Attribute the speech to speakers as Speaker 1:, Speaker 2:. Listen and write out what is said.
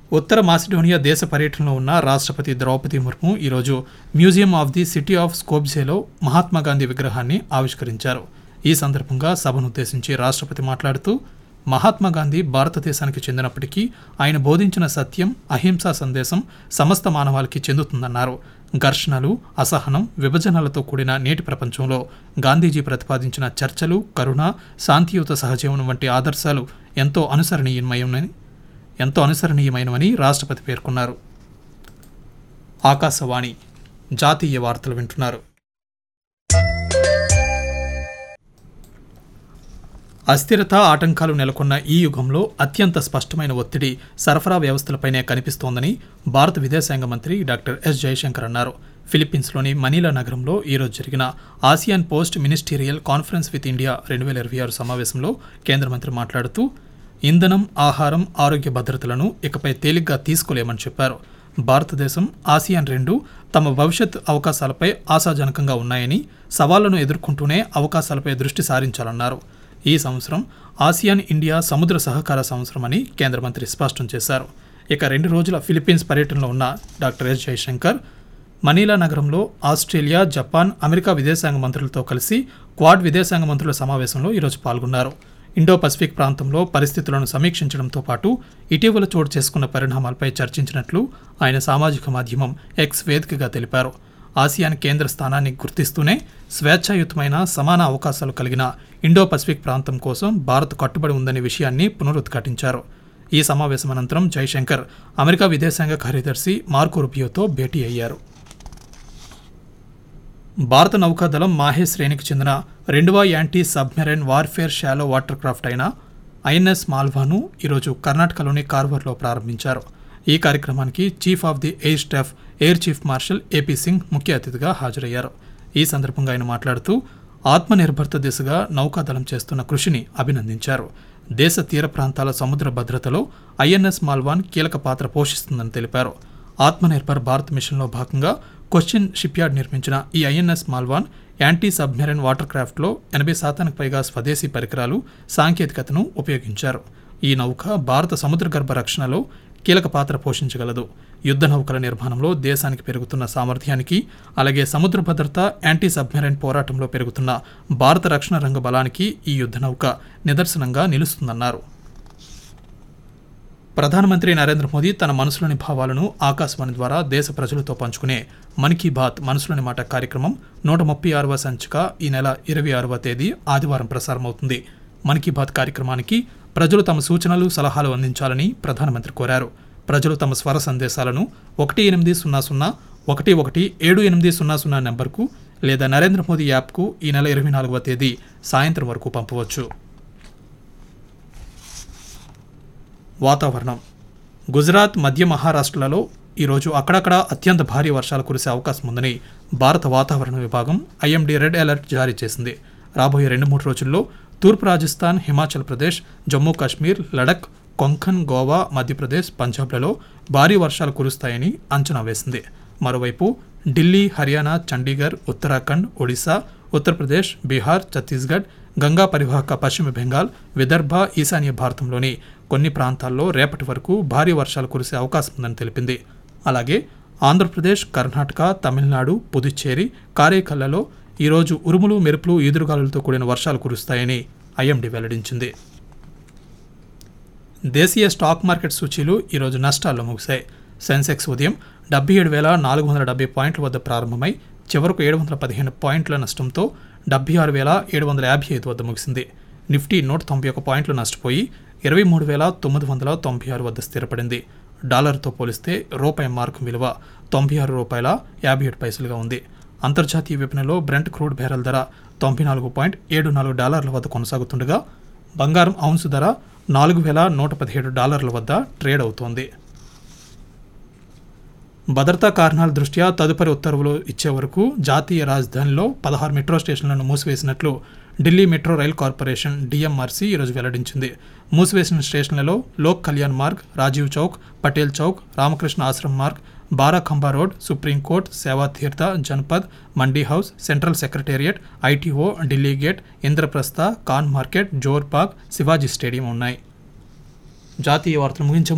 Speaker 1: ఉత్తర Macedonia దేశ పర్యటనలో ఉన్న రాష్ట్రపతి ద్రౌపది ముర్ము ఈరోజు museum of the city of స్కోప్జేలో మహాత్మా గాంధీ విగ్రహాన్ని ఆవిష్కరించారు ఈ సందర్భంగా సభను ఉద్దేశించి రాష్ట్రపతి మాట్లాడుతూ మహాత్మా గాంధీ భారతదేశానికి చెందినప్పటికీ ఆయన బోధించిన సత్యం అహింసా సందేశం సమస్త మానవాళికి చెందుతుందన్నారు ఘర్షణలు అసహనం విభజనలతో కూడిన నేటి ప్రపంచంలో గాంధీజీ ప్రతిపాదించిన చర్చలు కరుణ శాంతియుత సహజీవనం వంటి ఆదర్శాలు ఎంతో అనుసరణీయమని ఎంతో అనుసరణీయమైనవని రాష్ట్రపతి పేర్కొన్నారు ఆకాశవాణి జాతీయ వార్తలు వింటున్నారు అస్థిరత ఆటంకాలు నెలకొన్న ఈ యుగంలో అత్యంత స్పష్టమైన ఒత్తిడి సరఫరా వ్యవస్థలపైనే కనిపిస్తోందని భారత విదేశాంగ మంత్రి డాక్టర్ ఎస్ జయశంకర్ అన్నారు ఫిలిప్పీన్స్లోని మనీలా నగరంలో ఈరోజు జరిగిన ASEAN post ministerial conference with India రెండు వేల ఇరవై ఆరు సమావేశంలో కేంద్ర మంత్రి మాట్లాడుతూ ఇంధనం ఆహారం ఆరోగ్య భద్రతలను ఇకపై తేలిగ్గా తీసుకోలేమని చెప్పారు భారతదేశం ఆసియాన్ రెండు తమ భవిష్యత్ అవకాశాలపై ఆశాజనకంగా ఉన్నాయని సవాళ్లను ఎదుర్కొంటూనే అవకాశాలపై దృష్టి సారించాలన్నారు ఈ సంవత్సరం ఆసియాన్ ఇండియా సముద్ర సహకార సంవత్సరం అని కేంద్ర మంత్రి స్పష్టం చేశారు ఇక రెండు రోజుల ఫిలిప్పీన్స్ పర్యటనలో ఉన్న డాక్టర్ ఎస్ జయశంకర్ మనీలా నగరంలో ఆస్ట్రేలియా జపాన్ అమెరికా విదేశాంగ మంత్రులతో కలిసి క్వాడ్ విదేశాంగ మంత్రుల సమావేశంలో ఈరోజు పాల్గొన్నారు ఇండో పసిఫిక్ ప్రాంతంలో పరిస్థితులను సమీక్షించడంతో పాటు ఇటీవల చోటు చేసుకున్న పరిణామాలపై చర్చించినట్లు ఆయన సామాజిక మాధ్యమం ఎక్స్ వేదికగా తెలిపారు ఆసియాన్ కేంద్ర స్థానాన్ని గుర్తిస్తూనే స్వేచ్ఛాయుతమైన సమాన అవకాశాలు కలిగిన ఇండో పసిఫిక్ ప్రాంతం కోసం భారత్ కట్టుబడి ఉందనే విషయాన్ని పునరుద్ఘాటించారు ఈ సమావేశం అనంతరం జైశంకర్ అమెరికా విదేశాంగ కార్యదర్శి మార్కో రుబియోతో భేటీ అయ్యారు భారత నౌకాదళం మాహే శ్రేణికి చెందిన రెండవ anti submarine warfare shallow water craft అయిన ఐఎన్ఎస్ మాల్వాను ఈరోజు కర్ణాటకలోని కార్వర్లో ప్రారంభించారు ఈ కార్యక్రమానికి chief of the air staff air chief marshal AP Singh ముఖ్య అతిథిగా హాజరయ్యారు ఈ సందర్భంగా ఆయన మాట్లాడుతూ ఆత్మనిర్భరత దిశగా నౌకాదళం చేస్తున్న కృషిని అభినందించారు దేశ తీర ప్రాంతాల సముద్ర భద్రతలో ఐఎన్ఎస్ మాల్వాన్ కీలక పాత్ర పోషిస్తుందని తెలిపారు ఆత్మనిర్భర్ భారత్ మిషన్లో భాగంగా క్వశ్చన్ షిప్యార్డ్ నిర్మించిన ఈ INS Malvan anti submarine water క్రాఫ్ట్లో ఎనభై శాతానికి పైగా స్వదేశీ పరికరాలు సాంకేతికతను ఉపయోగించారు ఈ నౌక భారత సముద్ర గర్భ రక్షణలో కీలక పాత్ర పోషించగలదు యుద్ధ నౌకల నిర్మాణంలో దేశానికి పెరుగుతున్న సామర్థ్యానికి అలాగే సముద్ర భద్రత యాంటీ సబ్మెరైన్ పోరాటంలో పెరుగుతున్న భారత రక్షణ రంగ బలానికి ఈ యుద్ధ నౌక నిదర్శనంగా నిలుస్తుందన్నారు ప్రధానమంత్రి నరేంద్ర మోదీ తన మనసులోని భావాలను ఆకాశవాణి ద్వారా దేశ ప్రజలతో పంచుకునే మన్ కీ బాత్ మనసులోని మాట కార్యక్రమం నూట ముప్పై ఆరవ సంచిక ఈ నెల ఇరవై ఆరవ తేదీ ఆదివారం ప్రసారమవుతుంది మన్ కీ బాత్ కార్యక్రమానికి ప్రజలు తమ సూచనలు సలహాలు అందించాలని ప్రధానమంత్రి కోరారు ప్రజలు తమ స్వర సందేశాలను ఒకటి ఎనిమిది సున్నా సున్నా ఒకటి ఒకటి ఏడు ఎనిమిది సున్నా సున్నా నెంబర్కు లేదా నరేంద్ర మోదీ యాప్కు ఈ నెల ఇరవై నాలుగవ తేదీ సాయంత్రం వరకు పంపవచ్చు వాతావరణం గుజరాత్ మధ్య మహారాష్ట్రలలో ఈరోజు అక్కడక్కడ అత్యంత భారీ వర్షాలు కురిసే అవకాశం ఉందని భారత వాతావరణ విభాగం ఐఎండీ రెడ్ అలర్ట్ జారీ చేసింది రాబోయే రెండు మూడు రోజుల్లో తూర్పు రాజస్థాన్ హిమాచల్ ప్రదేశ్ జమ్మూ కాశ్మీర్ లడక్ కొంకన్ గోవా మధ్యప్రదేశ్ పంజాబ్లలో భారీ వర్షాలు కురుస్తాయని అంచనా వేసింది మరోవైపు ఢిల్లీ హర్యానా చండీగఢ్ ఉత్తరాఖండ్ ఒడిశా ఉత్తరప్రదేశ్ బీహార్ ఛత్తీస్గఢ్ గంగా పరివాహక పశ్చిమ బెంగాల్ విదర్భ ఈశాన్య భారతంలోని కొన్ని ప్రాంతాల్లో రేపటి వరకు భారీ వర్షాలు కురిసే అవకాశం ఉందని తెలిపింది అలాగే ఆంధ్రప్రదేశ్ కర్ణాటక తమిళనాడు పుదుచ్చేరి కారైకల్లలో ఈరోజు ఉరుములు మెరుపులు ఈదురుగాలులతో కూడిన వర్షాలు కురుస్తాయని ఐఎండీ వెల్లడించింది దేశీయ స్టాక్ మార్కెట్ సూచీలు ఈరోజు నష్టాల్లో ముగిశాయి సెన్సెక్స్ ఉదయం డెబ్బై ఏడు వేల నాలుగు వందల డెబ్బై పాయింట్ల వద్ద ప్రారంభమై చివరకు ఏడు వందల పదిహేను పాయింట్ల నష్టంతో డెబ్బై ఆరు వేల ఏడు వందల యాభై ఐదు వద్ద ముగిసింది నిఫ్టీ నూట తొంభై ఒక పాయింట్లు నష్టపోయి ఇరవై మూడు వేల తొమ్మిది వందల తొంభై ఆరు వద్ద స్థిరపడింది డాలర్తో పోలిస్తే రూపాయి మార్కు విలువ తొంభై ఆరు రూపాయల యాభై ఏడు పైసలుగా ఉంది అంతర్జాతీయ విపణిలో బ్రెంట్ క్రూడ్ బ్యారెల్ ధర తొంభై నాలుగు పాయింట్ ఏడు నాలుగు డాలర్ల వద్ద కొనసాగుతుండగా బంగారం ఔన్స్ ధర నాలుగు వేల నూట పదిహేడు డాలర్ల వద్ద ట్రేడ్ అవుతోంది భద్రతా కారణాల దృష్ట్యా తదుపరి ఉత్తర్వులు ఇచ్చే వరకు జాతీయ రాజధానిలో పదహారు మెట్రో స్టేషన్లను మూసివేసినట్లు Delhi metro rail corporation DMRC ఈరోజు వెల్లడించింది మూసివేసిన స్టేషన్లలో Lok Kalyan Marg Rajiv Chowk Patel Chowk Ramakrishna Ashram Marg Barakhamba road supreme court Seva Tirth Janpath Mandi house central secretariat ITO Delhi gate Indraprastha Khan market Jorbagh Shivaji stadium ఉన్నాయి జాతీయ వార్తలు ముగించే